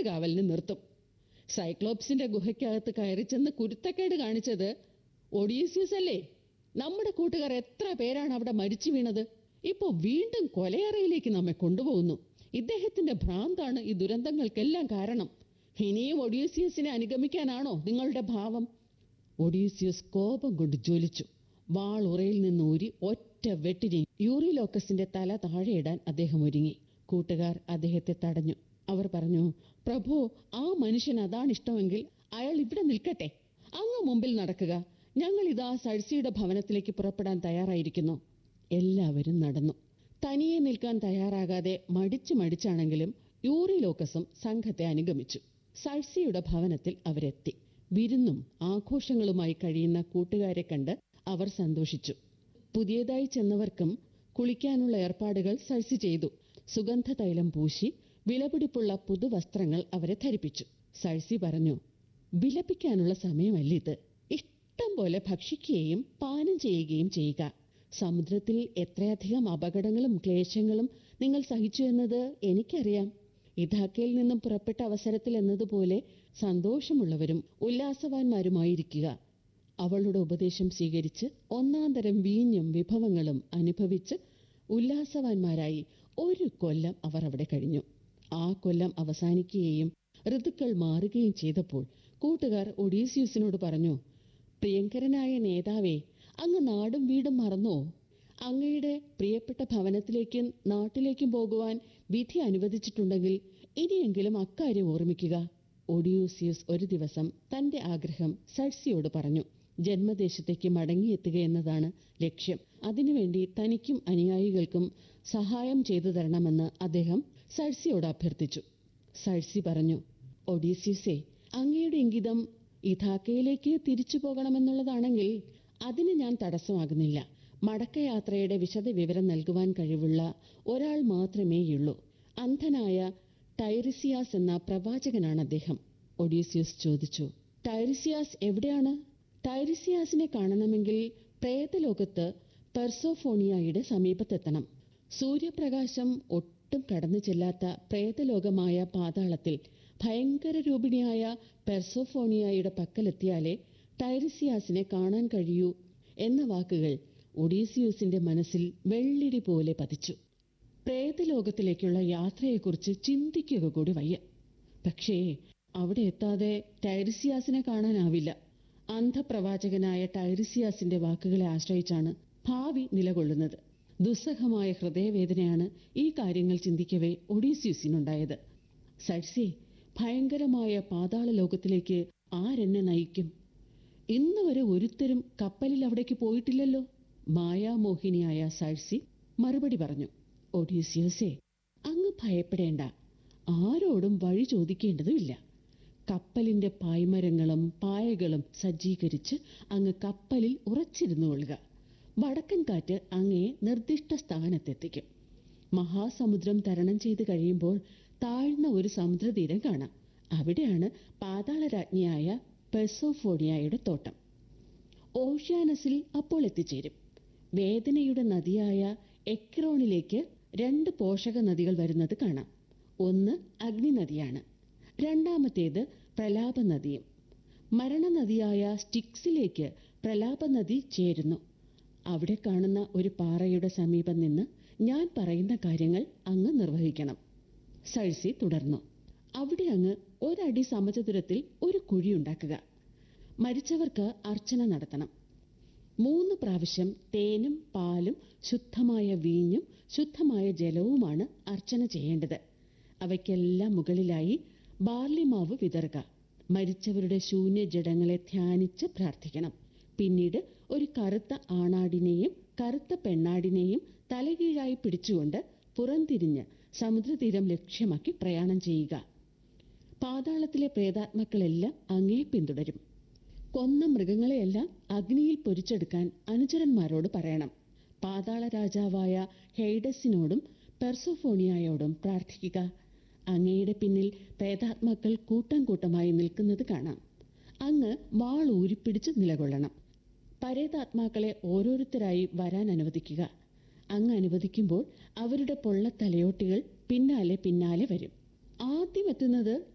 കാവലിന് നിർത്തും സൈക്ലോപ്സിന്റെ ഗുഹയ്ക്കകത്ത് കയറി ചെന്ന് കുരുത്തക്കേട് കാണിച്ചത് ഒഡീസിയസ് അല്ലേ നമ്മുടെ കൂട്ടുകാർ എത്ര പേരാണ് അവിടെ മരിച്ചു വീണത് ഇപ്പോ വീണ്ടും കൊലയറയിലേക്ക് നമ്മെ കൊണ്ടുപോകുന്നു ഇദ്ദേഹത്തിന്റെ ഭ്രാന്താണ് ഈ ദുരന്തങ്ങൾക്കെല്ലാം കാരണം ഇനിയും ഒഡീസിയസിനെ അനുഗമിക്കാനാണോ നിങ്ങളുടെ ഭാവം ഒഡീസിയസ് കോപം കൊണ്ട് ജ്വലിച്ചു വാൾ ഉറയിൽ നിന്ന് ഊരി ഒറ്റ വെട്ടിനെ യൂറിലോക്കസിന്റെ തല താഴെയിടാൻ അദ്ദേഹം ഒരുങ്ങി കൂട്ടുകാർ അദ്ദേഹത്തെ തടഞ്ഞു അവർ പറഞ്ഞു പ്രഭു ആ മനുഷ്യൻ അതാണ് ഇഷ്ടമെങ്കിൽ അയാൾ ഇവിടെ നിൽക്കട്ടെ അങ്ങ് മുമ്പിൽ നടക്കുക ഞങ്ങൾ ഇതാ സഴ്സിയുടെ ഭവനത്തിലേക്ക് പുറപ്പെടാൻ തയ്യാറായിരിക്കുന്നു എല്ലാവരും നടന്നു തനിയെ നിൽക്കാൻ തയ്യാറാകാതെ മടിച്ചു മടിച്ചാണെങ്കിലും യൂറിലോക്കസും സംഘത്തെ അനുഗമിച്ചു സഴ്സിയുടെ ഭവനത്തിൽ അവരെത്തി വിരുന്നും ആഘോഷങ്ങളുമായി കഴിയുന്ന കൂട്ടുകാരെ കണ്ട് അവർ സന്തോഷിച്ചു പുതിയതായി ചെന്നവർക്കും കുളിക്കാനുള്ള ഏർപ്പാടുകൾ സഴ്സി ചെയ്തു സുഗന്ധ തൈലം പൂശി വിലപിടിപ്പുള്ള പുതുവസ്ത്രങ്ങൾ അവരെ ധരിപ്പിച്ചു സഴ്സി പറഞ്ഞു വിലപിക്കാനുള്ള സമയമല്ല ഇത് ഇഷ്ടം പോലെ ഭക്ഷിക്കുകയും പാനം ചെയ്യുകയും ചെയ്യുക സമുദ്രത്തിൽ എത്രയധികം അപകടങ്ങളും ക്ലേശങ്ങളും നിങ്ങൾ സഹിച്ചു എന്നത് എനിക്കറിയാം ഇഥാക്കയിൽ നിന്നും പുറപ്പെട്ട അവസരത്തിൽ എന്നതുപോലെ സന്തോഷമുള്ളവരും ഉല്ലാസവാന്മാരുമായിരിക്കുക അവളുടെ ഉപദേശം സ്വീകരിച്ച് ഒന്നാം തരം വീഞ്ഞും വിഭവങ്ങളും അനുഭവിച്ച് ഉല്ലാസവാന്മാരായി ഒരു കൊല്ലം അവർ അവിടെ കഴിഞ്ഞു ആ കൊല്ലം അവസാനിക്കുകയും ഋതുക്കൾ മാറുകയും ചെയ്തപ്പോൾ കൂട്ടുകാർ ഒഡീസിയൂസിനോട് പറഞ്ഞു പ്രിയങ്കരനായ നേതാവേ അങ്ങ് നാടും വീടും മറന്നോ അങ്ങയുടെ പ്രിയപ്പെട്ട ഭവനത്തിലേക്കും നാട്ടിലേക്കും പോകുവാൻ വിധി അനുവദിച്ചിട്ടുണ്ടെങ്കിൽ ഇനിയെങ്കിലും അക്കാര്യം ഓർമ്മിക്കുക ഒഡിയൂസിയസ് ഒരു ദിവസം തന്റെ ആഗ്രഹം സഴ്സിയോട് പറഞ്ഞു ജന്മദേശത്തേക്ക് മടങ്ങിയെത്തുക എന്നതാണ് ലക്ഷ്യം അതിനുവേണ്ടി തനിക്കും അനുയായികൾക്കും സഹായം ചെയ്തു തരണമെന്ന് അദ്ദേഹം സഴ്സിയോട് അഭ്യർത്ഥിച്ചു സഴ്സി പറഞ്ഞു ഒഡീസിയസേ അങ്ങയുടെ ഇംഗിതം ഇഥാക്കയിലേക്ക് തിരിച്ചു പോകണമെന്നുള്ളതാണെങ്കിൽ അതിന് ഞാൻ തടസ്സമാകുന്നില്ല മടക്കയാത്രയുടെ വിശദ വിവരം നൽകുവാൻ കഴിവുള്ള ഒരാൾ മാത്രമേയുള്ളൂ അന്ധനായ ടൈറിസിയാസ് എന്ന പ്രവാചകനാണ് അദ്ദേഹം ഒഡീസിയസ് ചോദിച്ചു ടൈറിസിയാസ് എവിടെയാണ് ടൈറിസിയാസിനെ കാണണമെങ്കിൽ പ്രേതലോകത്ത് പെർസോഫോണിയയുടെ സമീപത്തെത്തണം സൂര്യപ്രകാശം ഒട്ടും കടന്നു ചെല്ലാത്ത പ്രേതലോകമായ പാതാളത്തിൽ ഭയങ്കര രൂപിണിയായ പെർസോഫോണിയയുടെ പക്കലെത്തിയാലേ ടൈറിസിയാസിനെ കാണാൻ കഴിയൂ എന്ന വാക്കുകൾ ഒഡീസിയൂസിന്റെ മനസ്സിൽ വെള്ളിടി പോലെ പതിച്ചു പ്രേതലോകത്തിലേക്കുള്ള യാത്രയെക്കുറിച്ച് ചിന്തിക്കുക കൂടി വയ്യ പക്ഷേ അവിടെ എത്താതെ ടൈറിസിയാസിനെ കാണാനാവില്ല അന്ധപ്രവാചകനായ ടൈറിസിയാസിന്റെ വാക്കുകളെ ആശ്രയിച്ചാണ് ഭാവി നിലകൊള്ളുന്നത് ദുസ്സഹമായ ഹൃദയവേദനയാണ് ഈ കാര്യങ്ങൾ ചിന്തിക്കവേ ഒഡീസിയൂസിനുണ്ടായത് സഴ്സി ഭയങ്കരമായ പാതാള ലോകത്തിലേക്ക് ആരെന്നെ നയിക്കും ഇന്ന് വരെ ഒരുത്തരും കപ്പലിൽ അവിടേക്ക് പോയിട്ടില്ലല്ലോ മായാമോഹിനിയായ സഴ്സി മറുപടി പറഞ്ഞു ഒഡീസിയസേ അങ്ങ് ഭയപ്പെടേണ്ട ആരോടും വഴി ചോദിക്കേണ്ടതുമില്ല കപ്പലിന്റെ പായ്മരങ്ങളും പായകളും സജ്ജീകരിച്ച് അങ്ങ് കപ്പലിൽ ഉറച്ചിരുന്നു കൊള്ളുക വടക്കൻ കാറ്റ് അങ്ങയെ നിർദ്ദിഷ്ട സ്ഥാനത്തെത്തിക്കും മഹാസമുദ്രം തരണം ചെയ്ത് കഴിയുമ്പോൾ താഴ്ന്ന ഒരു സമുദ്രതീരം കാണാം അവിടെയാണ് പാതാളരാജ്ഞിയായ പെർസോഫോണിയയുടെ തോട്ടം ഓഷ്യാനസിൽ അപ്പോൾ എത്തിച്ചേരും വേദനയുടെ നദിയായ എക്രോണിലേക്ക് രണ്ട് പോഷക നദികൾ വരുന്നത് കാണാം ഒന്ന് അഗ്നി നദിയാണ് രണ്ടാമത്തേത് പ്രലാപ നദിയും മരണനദിയായ സ്റ്റിക്സിലേക്ക് പ്രലാപ നദി ചേരുന്നു അവിടെ കാണുന്ന ഒരു പാറയുടെ സമീപം നിന്ന് ഞാൻ പറയുന്ന കാര്യങ്ങൾ അങ്ങ് നിർവഹിക്കണം സഴ്സി തുടർന്നു അവിടെ അങ്ങ് ഒരടി സമചതുരത്തിൽ ഒരു കുഴി ഉണ്ടാക്കുക മരിച്ചവർക്ക് അർച്ചന നടത്തണം മൂന്ന് പ്രാവശ്യം തേനും പാലും ശുദ്ധമായ വീഞ്ഞും ശുദ്ധമായ ജലവുമാണ് അർച്ചന ചെയ്യേണ്ടത് അവയ്ക്കെല്ലാം മുകളിലായി ബാർലിമാവ് വിതറുക മരിച്ചവരുടെ ശൂന്യ ജഡങ്ങളെ ധ്യാനിച്ച് പ്രാർത്ഥിക്കണം പിന്നീട് ഒരു കറുത്ത ആണാടിനെയും കറുത്ത പെണ്ണാടിനെയും തലകീഴായി പിടിച്ചുകൊണ്ട് പുറംതിരിഞ്ഞ് സമുദ്രതീരം ലക്ഷ്യമാക്കി പ്രയാണം ചെയ്യുക പാതാളത്തിലെ പ്രേതാത്മാക്കളെല്ലാം അങ്ങേ പിന്തുടരും കൊന്ന മൃഗങ്ങളെയെല്ലാം അഗ്നിയിൽ പൊരിച്ചെടുക്കാൻ അനുചരന്മാരോട് പറയണം പാതാള രാജാവായ ഹെയ്ഡസിനോടും പെർസോഫോണിയായോടും പ്രാർത്ഥിക്കുക അങ്ങയുടെ പിന്നിൽ പ്രേതാത്മാക്കൾ കൂട്ടം കൂട്ടമായി നിൽക്കുന്നത് കാണാം അങ്ങ് വാൾ ഊരിപ്പിടിച്ച് നിലകൊള്ളണം പരേതാത്മാക്കളെ ഓരോരുത്തരായി വരാൻ അനുവദിക്കുക അങ്ങ് അനുവദിക്കുമ്പോൾ അവരുടെ പൊള്ള തലയോട്ടികൾ പിന്നാലെ പിന്നാലെ വരും ആദ്യം എത്തുന്നത്